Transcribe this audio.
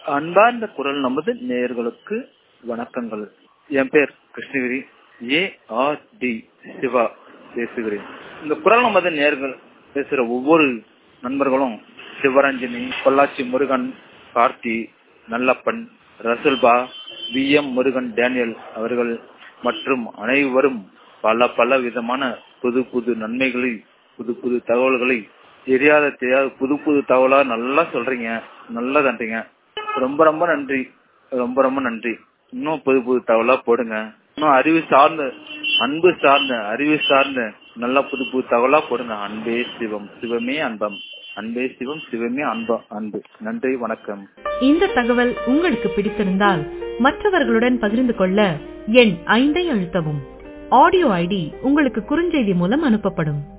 அன்பார்ந்த குரல் நமது நேயர்களுக்கு வணக்கங்கள் என் பேர் Krishnagiri A R T Siva பேசுகிறேன் இந்த குரல் நமது நேர்கள் பேசுற ஒவ்வொரு நண்பர்களும் சிவரஞ்சனி பொள்ளாச்சி முருகன் கார்த்தி நல்லப்பன் ரசுல்பா வி எம் முருகன் டேனியல் அவர்கள் மற்றும் அனைவரும் பல பல விதமான புது புது நன்மைகளை புது புது தகவல்களை தெரியாத தெரியாத புது புது தகவலா நல்லா சொல்றீங்க நல்லா தன்றீங்க ரொம்ப ரொம்ப நன்றி ரொம்ப ரொம்ப நன்றி இன்னும் புது புது தகவலா போடுங்க இன்னும் அறிவு சார்ந்த அன்பு சார்ந்த அறிவு சார்ந்த நல்ல புது புது தகவலா போடுங்க அன்பே சிவம் சிவமே அன்பம் அன்பே சிவம் சிவமே அன்பம் அன்பு நன்றி வணக்கம் இந்த தகவல் உங்களுக்கு பிடித்திருந்தால் மற்றவர்களுடன் பகிர்ந்து கொள்ள எண் ஐந்தை அழுத்தவும் ஆடியோ ஐடி உங்களுக்கு குறுஞ்செய்தி மூலம் அனுப்பப்படும்